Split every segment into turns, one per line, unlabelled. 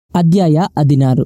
ಅಧ್ಯಾಯ ಹದಿನಾರು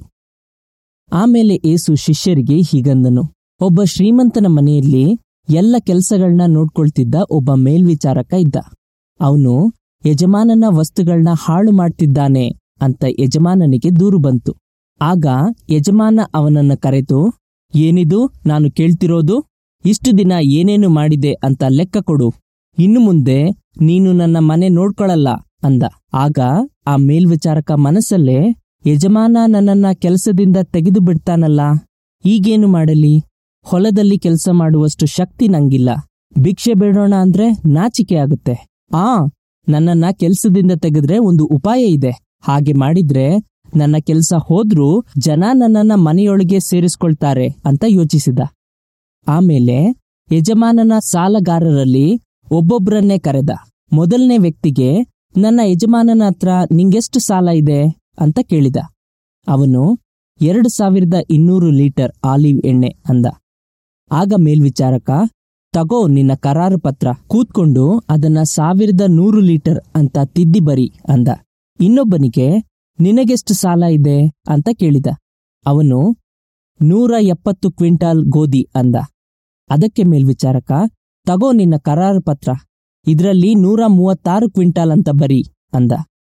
ಆಮೇಲೆ ಏಸು ಶಿಷ್ಯರಿಗೆ ಹೀಗಂದನು ಒಬ್ಬ ಶ್ರೀಮಂತನ ಮನೆಯಲ್ಲಿ ಎಲ್ಲ ಕೆಲಸಗಳನ್ನ ನೋಡ್ಕೊಳ್ತಿದ್ದ ಒಬ್ಬ ಮೇಲ್ವಿಚಾರಕ ಇದ್ದ ಅವನು ಯಜಮಾನನ ವಸ್ತುಗಳನ್ನ ಹಾಳು ಮಾಡ್ತಿದ್ದಾನೆ ಅಂತ ಯಜಮಾನನಿಗೆ ದೂರು ಬಂತು ಆಗ ಯಜಮಾನ ಅವನನ್ನ ಕರೆದು ಏನಿದು ನಾನು ಕೇಳ್ತಿರೋದು ಇಷ್ಟು ದಿನ ಏನೇನು ಮಾಡಿದೆ ಅಂತ ಲೆಕ್ಕ ಕೊಡು ಇನ್ನು ಮುಂದೆ ನೀನು ನನ್ನ ಮನೆ ನೋಡ್ಕೊಳಲ್ಲ ಅಂದ ಆಗ ಆ ಮೇಲ್ವಿಚಾರಕ ಮನಸ್ಸಲ್ಲೇ ಯಜಮಾನ ನನ್ನನ್ನ ಕೆಲಸದಿಂದ ತೆಗೆದು ಬಿಡ್ತಾನಲ್ಲ ಈಗೇನು ಮಾಡಲಿ ಹೊಲದಲ್ಲಿ ಕೆಲಸ ಮಾಡುವಷ್ಟು ಶಕ್ತಿ ನಂಗಿಲ್ಲ ಭಿಕ್ಷೆ ಬೇಡೋಣ ಅಂದ್ರೆ ನಾಚಿಕೆ ಆಗುತ್ತೆ ಆ ನನ್ನನ್ನ ಕೆಲ್ಸದಿಂದ ತೆಗೆದ್ರೆ ಒಂದು ಉಪಾಯ ಇದೆ ಹಾಗೆ ಮಾಡಿದ್ರೆ ನನ್ನ ಕೆಲಸ ಹೋದ್ರೂ ಜನ ನನ್ನನ್ನ ಮನೆಯೊಳಗೆ ಸೇರಿಸ್ಕೊಳ್ತಾರೆ ಅಂತ ಯೋಚಿಸಿದ ಆಮೇಲೆ ಯಜಮಾನನ ಸಾಲಗಾರರಲ್ಲಿ ಒಬ್ಬೊಬ್ರನ್ನೇ ಕರೆದ ಮೊದಲನೇ ವ್ಯಕ್ತಿಗೆ ನನ್ನ ಯಜಮಾನನ ಹತ್ರ ನಿಂಗೆಷ್ಟು ಸಾಲ ಇದೆ ಅಂತ ಕೇಳಿದ ಅವನು ಎರಡು ಸಾವಿರದ ಇನ್ನೂರು ಲೀಟರ್ ಆಲಿವ್ ಎಣ್ಣೆ ಅಂದ ಆಗ ಮೇಲ್ವಿಚಾರಕ ತಗೋ ನಿನ್ನ ಕರಾರು ಪತ್ರ ಕೂತ್ಕೊಂಡು ಅದನ್ನ ಸಾವಿರದ ನೂರು ಲೀಟರ್ ಅಂತ ತಿದ್ದಿ ಬರಿ ಅಂದ ಇನ್ನೊಬ್ಬನಿಗೆ ನಿನಗೆಷ್ಟು ಸಾಲ ಇದೆ ಅಂತ ಕೇಳಿದ ಅವನು ನೂರ ಎಪ್ಪತ್ತು ಕ್ವಿಂಟಾಲ್ ಗೋಧಿ ಅಂದ ಅದಕ್ಕೆ ಮೇಲ್ವಿಚಾರಕ ತಗೋ ನಿನ್ನ ಕರಾರು ಪತ್ರ ಇದರಲ್ಲಿ ನೂರ ಮೂವತ್ತಾರು ಕ್ವಿಂಟಾಲ್ ಅಂತ ಬರಿ ಅಂದ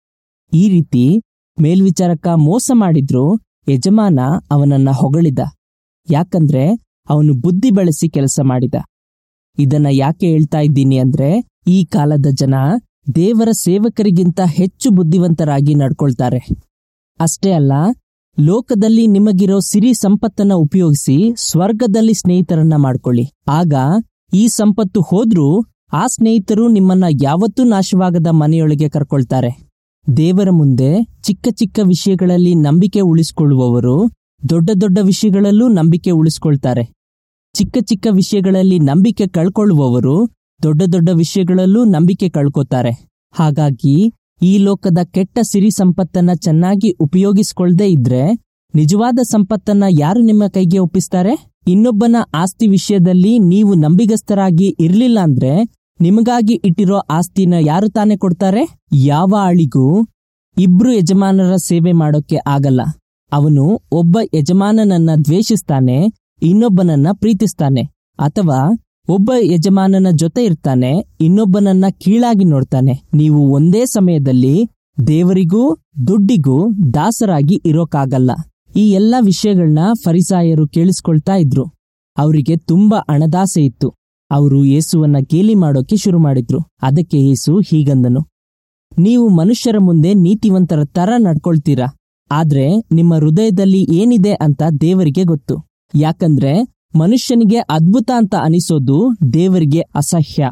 ಈ ರೀತಿ ಮೇಲ್ವಿಚಾರಕ ಮೋಸ ಮಾಡಿದ್ರು ಯಜಮಾನ ಅವನನ್ನ ಹೊಗಳಿದ ಯಾಕಂದ್ರೆ ಅವನು ಬುದ್ಧಿ ಬೆಳೆಸಿ ಕೆಲಸ ಮಾಡಿದ ಇದನ್ನ ಯಾಕೆ ಹೇಳ್ತಾ ಇದ್ದೀನಿ ಅಂದ್ರೆ ಈ ಕಾಲದ ಜನ ದೇವರ ಸೇವಕರಿಗಿಂತ ಹೆಚ್ಚು ಬುದ್ಧಿವಂತರಾಗಿ ನಡ್ಕೊಳ್ತಾರೆ ಅಷ್ಟೇ ಅಲ್ಲ ಲೋಕದಲ್ಲಿ ನಿಮಗಿರೋ ಸಿರಿ ಸಂಪತ್ತನ್ನ ಉಪಯೋಗಿಸಿ ಸ್ವರ್ಗದಲ್ಲಿ ಸ್ನೇಹಿತರನ್ನ ಮಾಡ್ಕೊಳ್ಳಿ ಆಗ ಈ ಸಂಪತ್ತು ಹೋದ್ರೂ ಆ ಸ್ನೇಹಿತರು ನಿಮ್ಮನ್ನ ಯಾವತ್ತೂ ನಾಶವಾಗದ ಮನೆಯೊಳಗೆ ಕರ್ಕೊಳ್ತಾರೆ ದೇವರ ಮುಂದೆ ಚಿಕ್ಕ ಚಿಕ್ಕ ವಿಷಯಗಳಲ್ಲಿ ನಂಬಿಕೆ ಉಳಿಸ್ಕೊಳ್ಳುವವರು ದೊಡ್ಡ ದೊಡ್ಡ ವಿಷಯಗಳಲ್ಲೂ ನಂಬಿಕೆ ಉಳಿಸ್ಕೊಳ್ತಾರೆ ಚಿಕ್ಕ ಚಿಕ್ಕ ವಿಷಯಗಳಲ್ಲಿ ನಂಬಿಕೆ ಕಳ್ಕೊಳ್ಳುವವರು ದೊಡ್ಡ ದೊಡ್ಡ ವಿಷಯಗಳಲ್ಲೂ ನಂಬಿಕೆ ಕಳ್ಕೊತಾರೆ ಹಾಗಾಗಿ ಈ ಲೋಕದ ಕೆಟ್ಟ ಸಿರಿ ಸಂಪತ್ತನ್ನ ಚೆನ್ನಾಗಿ ಉಪಯೋಗಿಸ್ಕೊಳ್ದೇ ಇದ್ರೆ ನಿಜವಾದ ಸಂಪತ್ತನ್ನ ಯಾರು ನಿಮ್ಮ ಕೈಗೆ ಒಪ್ಪಿಸ್ತಾರೆ ಇನ್ನೊಬ್ಬನ ಆಸ್ತಿ ವಿಷಯದಲ್ಲಿ ನೀವು ನಂಬಿಗಸ್ತರಾಗಿ ಇರ್ಲಿಲ್ಲ ಅಂದ್ರೆ ನಿಮಗಾಗಿ ಇಟ್ಟಿರೋ ಆಸ್ತಿನ ಯಾರು ತಾನೇ ಕೊಡ್ತಾರೆ ಯಾವ ಆಳಿಗೂ ಇಬ್ರು ಯಜಮಾನರ ಸೇವೆ ಮಾಡೋಕೆ ಆಗಲ್ಲ ಅವನು ಒಬ್ಬ ಯಜಮಾನನನ್ನ ದ್ವೇಷಿಸ್ತಾನೆ ಇನ್ನೊಬ್ಬನನ್ನ ಪ್ರೀತಿಸ್ತಾನೆ ಅಥವಾ ಒಬ್ಬ ಯಜಮಾನನ ಜೊತೆ ಇರ್ತಾನೆ ಇನ್ನೊಬ್ಬನನ್ನ ಕೀಳಾಗಿ ನೋಡ್ತಾನೆ ನೀವು ಒಂದೇ ಸಮಯದಲ್ಲಿ ದೇವರಿಗೂ ದುಡ್ಡಿಗೂ ದಾಸರಾಗಿ ಇರೋಕ್ಕಾಗಲ್ಲ ಈ ಎಲ್ಲ ವಿಷಯಗಳನ್ನ ಫರಿಸಾಯರು ಕೇಳಿಸ್ಕೊಳ್ತಾ ಇದ್ರು ಅವರಿಗೆ ತುಂಬಾ ಹಣದಾಸೆ ಇತ್ತು ಅವರು ಯೇಸುವನ್ನ ಗೇಲಿ ಮಾಡೋಕೆ ಶುರು ಮಾಡಿದ್ರು ಅದಕ್ಕೆ ಯೇಸು ಹೀಗಂದನು ನೀವು ಮನುಷ್ಯರ ಮುಂದೆ ನೀತಿವಂತರ ತರ ನಡ್ಕೊಳ್ತೀರಾ ಆದ್ರೆ ನಿಮ್ಮ ಹೃದಯದಲ್ಲಿ ಏನಿದೆ ಅಂತ ದೇವರಿಗೆ ಗೊತ್ತು ಯಾಕಂದ್ರೆ ಮನುಷ್ಯನಿಗೆ ಅದ್ಭುತ ಅಂತ ಅನಿಸೋದು ದೇವರಿಗೆ ಅಸಹ್ಯ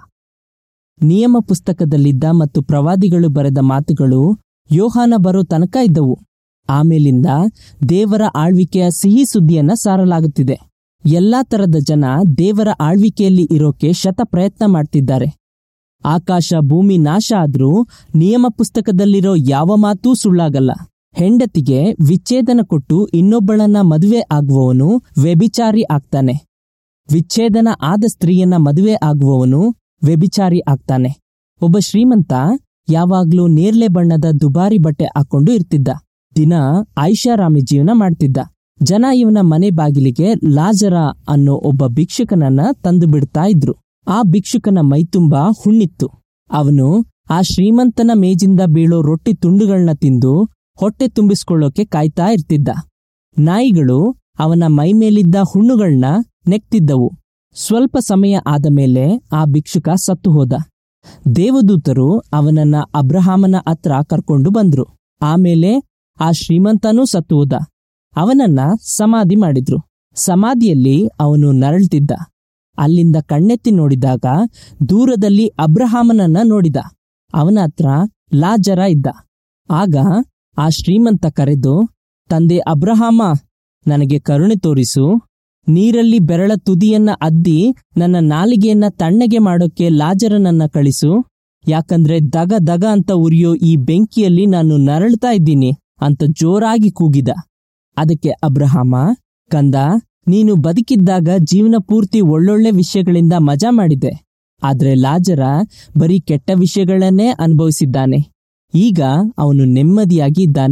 ನಿಯಮ ಪುಸ್ತಕದಲ್ಲಿದ್ದ ಮತ್ತು ಪ್ರವಾದಿಗಳು ಬರೆದ ಮಾತುಗಳು ಯೋಹಾನ ಬರೋ ತನಕ ಇದ್ದವು ಆಮೇಲಿಂದ ದೇವರ ಆಳ್ವಿಕೆಯ ಸಿಹಿ ಸುದ್ದಿಯನ್ನ ಸಾರಲಾಗುತ್ತಿದೆ ಎಲ್ಲಾ ತರದ ಜನ ದೇವರ ಆಳ್ವಿಕೆಯಲ್ಲಿ ಇರೋಕೆ ಶತ ಪ್ರಯತ್ನ ಮಾಡ್ತಿದ್ದಾರೆ ಆಕಾಶ ಭೂಮಿ ನಾಶ ಆದ್ರೂ ನಿಯಮ ಪುಸ್ತಕದಲ್ಲಿರೋ ಯಾವ ಮಾತೂ ಸುಳ್ಳಾಗಲ್ಲ ಹೆಂಡತಿಗೆ ವಿಚ್ಛೇದನ ಕೊಟ್ಟು ಇನ್ನೊಬ್ಬಳನ್ನ ಮದುವೆ ಆಗುವವನು ವ್ಯಭಿಚಾರಿ ಆಗ್ತಾನೆ ವಿಚ್ಛೇದನ ಆದ ಸ್ತ್ರೀಯನ್ನ ಮದುವೆ ಆಗುವವನು ವ್ಯಭಿಚಾರಿ ಆಗ್ತಾನೆ ಒಬ್ಬ ಶ್ರೀಮಂತ ಯಾವಾಗ್ಲೂ ನೇರ್ಲೆ ಬಣ್ಣದ ದುಬಾರಿ ಬಟ್ಟೆ ಹಾಕೊಂಡು ಇರ್ತಿದ್ದ ದಿನ ಐಷಾರಾಮಿ ಜೀವನ ಮಾಡ್ತಿದ್ದ ಜನ ಇವನ ಮನೆ ಬಾಗಿಲಿಗೆ ಲಾಜರ ಅನ್ನೋ ಒಬ್ಬ ಭಿಕ್ಷುಕನನ್ನ ತಂದು ಬಿಡ್ತಾ ಇದ್ರು ಆ ಭಿಕ್ಷುಕನ ಮೈತುಂಬಾ ಹುಣ್ಣಿತ್ತು ಅವನು ಆ ಶ್ರೀಮಂತನ ಮೇಜಿಂದ ಬೀಳೋ ರೊಟ್ಟಿ ತುಂಡುಗಳನ್ನ ತಿಂದು ಹೊಟ್ಟೆ ತುಂಬಿಸ್ಕೊಳ್ಳೋಕೆ ಕಾಯ್ತಾ ಇರ್ತಿದ್ದ ನಾಯಿಗಳು ಅವನ ಮೈಮೇಲಿದ್ದ ಹುಣ್ಣುಗಳನ್ನ ನೆಕ್ತಿದ್ದವು ಸ್ವಲ್ಪ ಸಮಯ ಆದ ಮೇಲೆ ಆ ಭಿಕ್ಷುಕ ಸತ್ತು ಹೋದ ದೇವದೂತರು ಅವನನ್ನ ಅಬ್ರಹಾಮನ ಹತ್ರ ಕರ್ಕೊಂಡು ಬಂದ್ರು ಆಮೇಲೆ ಆ ಶ್ರೀಮಂತನೂ ಸತ್ತು ಹೋದ ಅವನನ್ನ ಸಮಾಧಿ ಮಾಡಿದ್ರು ಸಮಾಧಿಯಲ್ಲಿ ಅವನು ನರಳ್ತಿದ್ದ ಅಲ್ಲಿಂದ ಕಣ್ಣೆತ್ತಿ ನೋಡಿದಾಗ ದೂರದಲ್ಲಿ ಅಬ್ರಹಾಮನನ್ನ ನೋಡಿದ ಅವನ ಹತ್ರ ಲಾಜರ ಇದ್ದ ಆಗ ಆ ಶ್ರೀಮಂತ ಕರೆದು ತಂದೆ ಅಬ್ರಹಾಮ ನನಗೆ ಕರುಣೆ ತೋರಿಸು ನೀರಲ್ಲಿ ಬೆರಳ ತುದಿಯನ್ನ ಅದ್ದಿ ನನ್ನ ನಾಲಿಗೆಯನ್ನ ತಣ್ಣಗೆ ಮಾಡೋಕೆ ಲಾಜರನನ್ನ ಕಳಿಸು ಯಾಕಂದ್ರೆ ದಗ ದಗ ಅಂತ ಉರಿಯೋ ಈ ಬೆಂಕಿಯಲ್ಲಿ ನಾನು ನರಳ್ತಾ ಇದ್ದೀನಿ ಅಂತ ಜೋರಾಗಿ ಕೂಗಿದ ಅದಕ್ಕೆ ಅಬ್ರಹಾಮ ಕಂದ ನೀನು ಬದುಕಿದ್ದಾಗ ಜೀವನ ಪೂರ್ತಿ ಒಳ್ಳೊಳ್ಳೆ ವಿಷಯಗಳಿಂದ ಮಜಾ ಮಾಡಿದೆ ಆದ್ರೆ ಲಾಜರ ಬರೀ ಕೆಟ್ಟ ವಿಷಯಗಳನ್ನೇ ಅನುಭವಿಸಿದ್ದಾನೆ ಈಗ ಅವನು ನೆಮ್ಮದಿಯಾಗಿ ಇದ್ದಾನೆ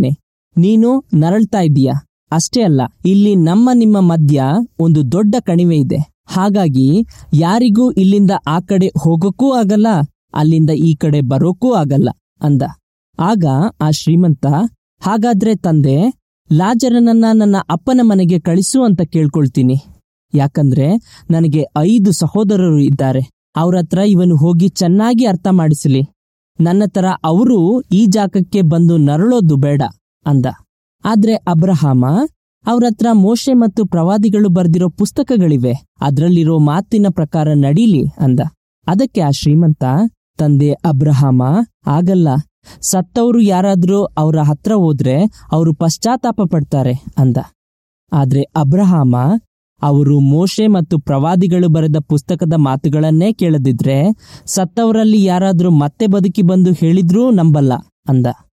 ನೀನು ನರಳ್ತಾ ಇದ್ದೀಯ ಅಷ್ಟೇ ಅಲ್ಲ ಇಲ್ಲಿ ನಮ್ಮ ನಿಮ್ಮ ಮಧ್ಯ ಒಂದು ದೊಡ್ಡ ಕಣಿವೆ ಇದೆ ಹಾಗಾಗಿ ಯಾರಿಗೂ ಇಲ್ಲಿಂದ ಆ ಕಡೆ ಹೋಗೋಕ್ಕೂ ಆಗಲ್ಲ ಅಲ್ಲಿಂದ ಈ ಕಡೆ ಬರೋಕ್ಕೂ ಆಗಲ್ಲ ಅಂದ ಆಗ ಆ ಶ್ರೀಮಂತ ಹಾಗಾದ್ರೆ ತಂದೆ ಲಾಜರನನ್ನ ನನ್ನ ಅಪ್ಪನ ಮನೆಗೆ ಕಳಿಸು ಅಂತ ಕೇಳ್ಕೊಳ್ತೀನಿ ಯಾಕಂದ್ರೆ ನನಗೆ ಐದು ಸಹೋದರರು ಇದ್ದಾರೆ ಅವ್ರ ಹತ್ರ ಇವನು ಹೋಗಿ ಚೆನ್ನಾಗಿ ಅರ್ಥ ಮಾಡಿಸಲಿ ನನ್ನ ತರ ಅವರು ಈ ಜಾಗಕ್ಕೆ ಬಂದು ನರಳೋದು ಬೇಡ ಅಂದ ಆದ್ರೆ ಅಬ್ರಹಾಮ ಅವ್ರ ಹತ್ರ ಮೋಶೆ ಮತ್ತು ಪ್ರವಾದಿಗಳು ಬರೆದಿರೋ ಪುಸ್ತಕಗಳಿವೆ ಅದ್ರಲ್ಲಿರೋ ಮಾತಿನ ಪ್ರಕಾರ ನಡೀಲಿ ಅಂದ ಅದಕ್ಕೆ ಆ ಶ್ರೀಮಂತ ತಂದೆ ಅಬ್ರಹಾಮ ಆಗಲ್ಲ ಸತ್ತವರು ಯಾರಾದ್ರೂ ಅವರ ಹತ್ರ ಹೋದ್ರೆ ಅವರು ಪಶ್ಚಾತ್ತಾಪ ಪಡ್ತಾರೆ ಅಂದ ಆದ್ರೆ ಅಬ್ರಹಾಮ ಅವರು ಮೋಶೆ ಮತ್ತು ಪ್ರವಾದಿಗಳು ಬರೆದ ಪುಸ್ತಕದ ಮಾತುಗಳನ್ನೇ ಕೇಳದಿದ್ರೆ ಸತ್ತವರಲ್ಲಿ ಯಾರಾದ್ರೂ ಮತ್ತೆ ಬದುಕಿ ಬಂದು ಹೇಳಿದ್ರೂ ನಂಬಲ್ಲ ಅಂದ